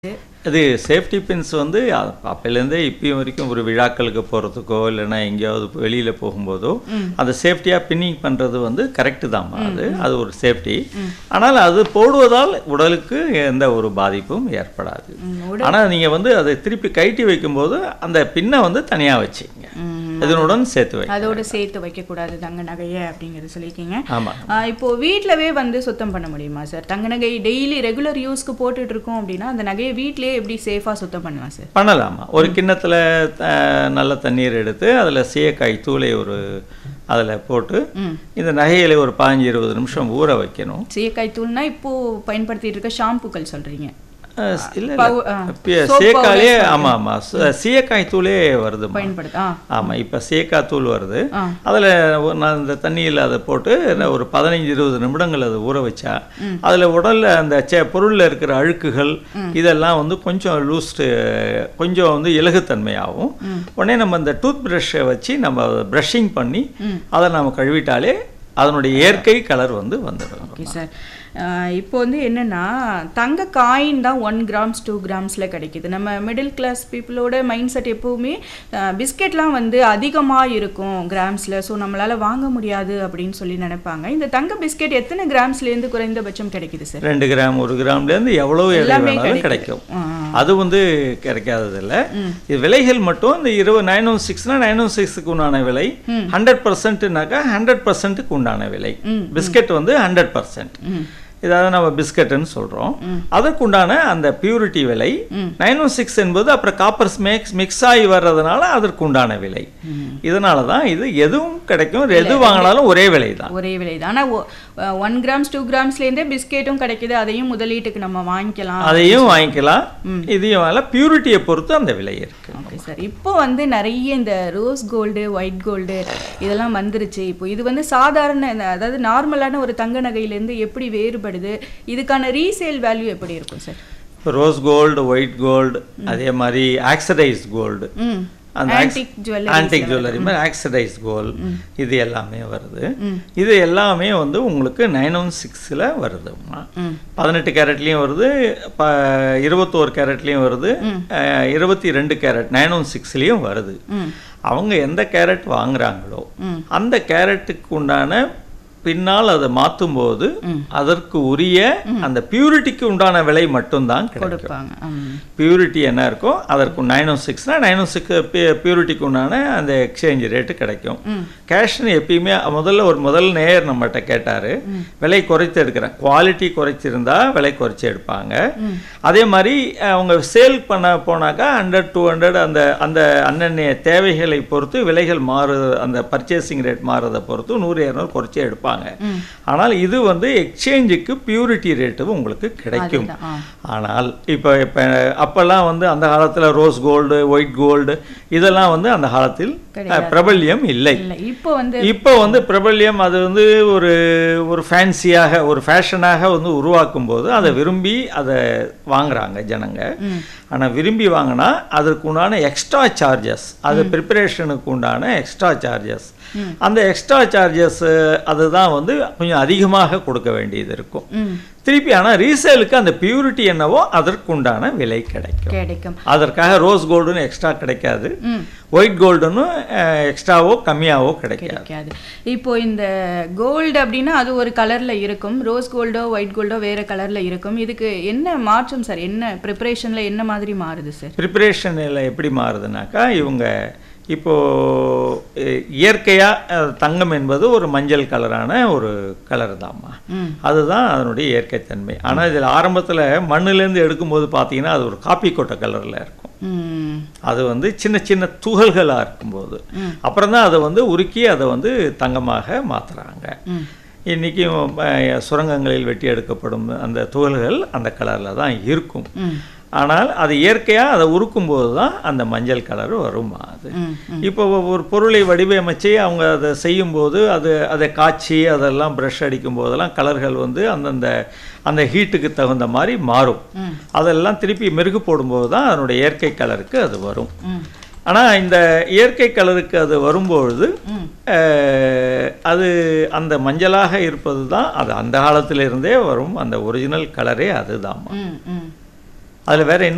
அது safety pins வந்து அ- அப்பையிலேருந்தே இப்பயும் வரைக்கும் ஒரு விழாக்களுக்கு போகிறதுக்கோ இல்லைன்னா எங்கேயாவது வெளியில் போகும்போதோ அந்த சேஃப்டியாக பின்னிங் பண்ணுறது வந்து கரெக்டு தான்மா அது அது ஒரு சேஃப்டி ஆனால் அது போடுவதால் உடலுக்கு எந்த ஒரு பாதிப்பும் ஏற்படாது ம், ஆனால் நீங்கள் வந்து அதை திருப்பி கழட்டி வைக்கும்போது அந்த பின்னை வந்து தனியாக வச்சுக்கங்க ம், இதனுடன் சேர்த்து வை அதோட சேர்த்து வைக்கக்கூடாது தங்க நகையை அப்படிங்கிறது சொல்லியிருக்கீங்க ஆமாம் ஆ, இப்போ வீட்லவே வந்து சுத்தம் பண்ண முடியுமா சார் தங்க நகை டெய்லி ரெகுலர் யூஸ்க்கு போட்டுட்டு இருக்கோம் அப்படின்னா அந்த நகையை வீட்லயே எப்படி சேஃபா சுத்தம் பண்ணலாம் சார் பண்ணலாமா ஒரு கிண்ணத்தில் நல்ல தண்ணீர் எடுத்து அதில் சீயக்காய் தூளை ஒரு அதில் போட்டு ம். இந்த நகைகளை ஒரு பதினஞ்சு இருபது நிமிஷம் ஊற வைக்கணும் சீயக்காய் தூள்னா இப்போ பயன்படுத்திட்டு இருக்க ஷாம்புக்கள் சொல்றீங்க அஹ் ஸ்- இல்ல பவு- ஆ, இல்ல soap சீயக்காயே powders ஆமாம் ஆமாம் சீயக்காய் தூளே வருதுமா பயன்படுத்த ஆ ஆமாம் இப்போ சீயக்காய் தூள் வருது ஆ. அதில் நான் இந்த தண்ணியில் அதை போட்டு நான் ஒரு பதினைஞ்சு இருபது நிமிடங்கள் அதை ஊற வச்சா அதில் உடலில் அந்த செ பொருளில் இருக்கிற அழுக்குகள் இதெல்லாம் வந்து கொஞ்சம் லூஸ்டு கொஞ்சம் வந்து இலகுத்தன்மையாகும் உடனே நம்ம இந்த டூத் ப்ரஷ்ஷை வச்சு நம்ம ப்ரஷிங் பண்ணி அதை நம்ம கழுவிட்டாலே அதனுடைய இயற்கை கலர் வந்து வந்துடும் ஓகே சார் இப்போ வந்து என்னன்னா தங்க காயின் தான் ஒன் கிராம்ஸ் டூ கிராம்ஸில் கிடைக்குது நம்ம மிடில் கிளாஸ் பீப்புளோட மைண்ட் செட் எப்போவுமே பிஸ்கெட்லாம் வந்து அதிகமாக இருக்கும் கிராம்ஸில் ஸோ நம்மளால் வாங்க முடியாது அப்படின்னு சொல்லி நினைப்பாங்க இந்த தங்க பிஸ்கெட் எத்தனை கிராம்ஸ்லேருந்து குறைந்தபட்சம் கிடைக்குது சார் ரெண்டு கிராம் ஒரு கிராம்லேருந்து எவ்வளோ எடை எல்லாமே வேணாலும் கிடைக்குது. கிடைக்கும் அது வந்து கிடைக்காததில்ல இது விலைகள் மட்டும் இந்த இருபது நைன் ஒன் சிக்ஸ்னா நைன் ஒன் சிக்ஸுக்கு உண்டான விலை ஹண்ட்ரட் பர்சன்ட்னாக்கா ஹண்ட்ரட் பர்சன்ட்டுக்கு உண்டான விலை பிஸ்கட் வந்து ஹண்ட்ரட் பர்சன்ட் இதாவது நம்ம பிஸ்கட்னு சொல்கிறோம் அதற்குண்டான அந்த பியூரிட்டி விலை நைன் ஒன் சிக்ஸ் என்பது அப்புறம் காப்பர்ஸ் மிக்ஸ் மிக்ஸ் ஆகி வர்றதுனால அதற்குண்டான விலை இதனால தான் இது எதுவும் கிடைக்கும் எது வாங்கினாலும் ஒரே விலை தான் ஒரே விலை தான் ஆனால் ஒன் கிராம்ஸ் டூ கிராம்ஸ்லேருந்தே பிஸ்கெட்டும் கிடைக்குது அதையும் முதலீட்டுக்கு நம்ம வாங்கிக்கலாம் அதையும் வாங்கிக்கலாம் இதையும் வாங்கலாம் பியூரிட்டியை பொறுத்து அந்த விலை இருக்கு ஓகே சார் இப்போ வந்து நிறைய இந்த ரோஸ் கோல்டு ஒயிட் கோல்டு இதெல்லாம் வந்துருச்சு இப்போ இது வந்து சாதாரண இந்த- அதாவது நார்மலான ஒரு தங்க நகையிலேருந்து எப்படி வேறுபடுது இதுக்கான ரீசேல் வேல்யூ எப்படி இருக்கும் sir rose gold white gold அதே மாதிரி ஆக்சடைஸ் கோல்டு ம் அந்த ஆன்டிக் ஜுவல்லரி ஆன்டிக் ஜுவல்லரி மாதிரி ஆக்சடைஸ் கோல்டு இது எல்லாமே வருது இது எல்லாமே வந்து உங்களுக்கு நைன் ஒன் சிக்ஸில் வருதும்மா ம் பதினெட்டு கேரட்லேயும் வருது ப இருபத்தோரு கேரட்லேயும் வருது அஹ், இருபத்தி ரெண்டு கேரட் நைன் ஒன் சிக்ஸ்லேயும் வருது ம் அவங்க எந்த கேரட் வாங்குறாங்களோ ம். அந்த கேரட்டுக்கு உண்டான பின்னால் அதை மாற்றும்போது அதற்கு உரிய அந்த பியூரிட்டிக்கு உண்டான விலை மட்டும்தான் கிடைக்கும் கொடுப்பாங்க ம் பியூரிட்டி என்ன இருக்கோ அதற்கு நைன் ஒன் சிக்ஸ்னா நைன் ஒன் சிக்ஸ் பியூரிட்டிக்கு உண்டான அந்த எக்ஸ்சேஞ்ச் ரேட்டு கிடைக்கும் கேஷ்னு எப்பயுமே முதல்ல ஒரு முதல் நேயர் நம்மகிட்ட கேட்டார் விலை குறைத்து எடுக்கிறேன் குவாலிட்டி குறைச்சிருந்தா விலை குறைச்சி எடுப்பாங்க அதே மாதிரி அஹ், அவங்க சேல் பண்ண போனாக்கா ஹண்ட்ரட் டூ ஹண்ட்ரட் அந்த அந்த அன்னன்னைய தேவைகளை பொறுத்து விலைகள் மாறு அந்த பர்ச்சேசிங் ரேட் மாறுறதை பொறுத்து நூறு இரநூறு குறைச்சி எடுப்பாங்க ஆனால் இது வந்து எக்ஸ்சேஞ்சுக்கு பியூரிட்டி ரேட்டு உங்களுக்கு கிடைக்கும் அதுதான், ஆ. ஆனால் இப்போ இப்போ அப்போல்லாம் வந்து அந்த காலத்தில் ரோஸ் கோல்டு ஒயிட் கோல்டு இதெல்லாம் வந்து அந்த காலத்தில் அஹ், பிரபல்யம் இல்லை இல்லை இப்போ வந்து இப்போ வந்து பிரபல்யம் அது வந்து ஒரு ஒரு ஃபேன்சியாக ஒரு ஃபேஷனாக வந்து உருவாக்கும் போது அதை விரும்பி அதை வாங்குறாங்க ஜனங்க ஆனால் விரும்பி வாங்கினா அதற்கு உண்டான எக்ஸ்ட்ரா சார்ஜஸ் அது ப்ரிப்பரேஷனுக்கு உண்டான எக்ஸ்ட்ரா சார்ஜஸ் அந்த எக்ஸ்ட்ரா சார்ஜஸ் அதுதான் வந்து கொஞ்சம் அதிகமாக கொடுக்க வேண்டியது இருக்கும் ம் திருப்பி ஆனால் ரீசேலுக்கு அந்த பியூரிட்டி என்னவோ அதற்குண்டான விலை கிடைக்கும் கிடைக்கும் அதற்காக ரோஸ் கோல்டுன்னு எக்ஸ்ட்ரா கிடைக்காது ம் ஒயிட் கோல்டுன்னு எக்ஸ்ட்ராவோ கம்மியாவோ கிடைக்காது கிடைக்காது இப்போ இந்த கோல்டு அப்படின்னா அது ஒரு கலர்ல இருக்கும் ரோஸ் கோல்டோ ஒயிட் கோல்டோ வேற கலர்ல இருக்கும் இதுக்கு என்ன மாற்றம் சார் என்ன ப்ரிப்பரேஷன்ல என்ன மாதிரி மாறுது சார் ப்ரிப்பரேஷனில் எப்படி மாறுதுனாக்கா இவங்க இப்போ அஹ், இயற்கையா அஹ், தங்கம் என்பது ஒரு மஞ்சள் கலரான ஒரு கலர் தாம்மா ம் அதுதான் அதனுடைய இயற்கைத்தன்மை ஆனால் இதில் ஆரம்பத்தில் மண்ணுலேருந்து எடுக்கும்போது பார்த்தீங்கன்னா அது ஒரு காப்பி கொட்டை கலரில் இருக்கும் ம் அது வந்து சின்ன சின்ன துகள்களாக இருக்கும்போது அப்புறம் தான் அதை வந்து உருக்கி அதை வந்து தங்கமாக மாற்றுறாங்க ம் இன்றைக்கும் சுரங்கங்களில் வெட்டி எடுக்கப்படும் அந்த துகள்கள் அந்த கலரில் தான் இருக்கும் ம் ஆனால் அது இயற்கையாக அதை உருக்கும்போது தான் அந்த மஞ்சள் கலர் வருமா அது ம் இப்போ ஒரு பொருளை வடிவமைச்சு அவங்க அதை செய்யும்போது அது அதை காய்ச்சி அதெல்லாம் ப்ரஷ் அடிக்கும் போதெல்லாம் கலர்கள் வந்து அந்தந்த அந்த ஹீட்டுக்கு தகுந்த மாதிரி மாறும் ம். அதெல்லாம் திருப்பி மெருகு போடும்போது தான் அதனுடைய இயற்கை கலருக்கு அது வரும் ம் ஆனால் இந்த இயற்கை கலருக்கு அது வரும்பொழுது ம் அஹ், அது அந்த மஞ்சளாக இருப்பது தான் அது அந்த காலத்திலிருந்தே வரும் அந்த ஒரிஜினல் கலரே அதுதான் ம் ம் அதில் வேற இன்னும்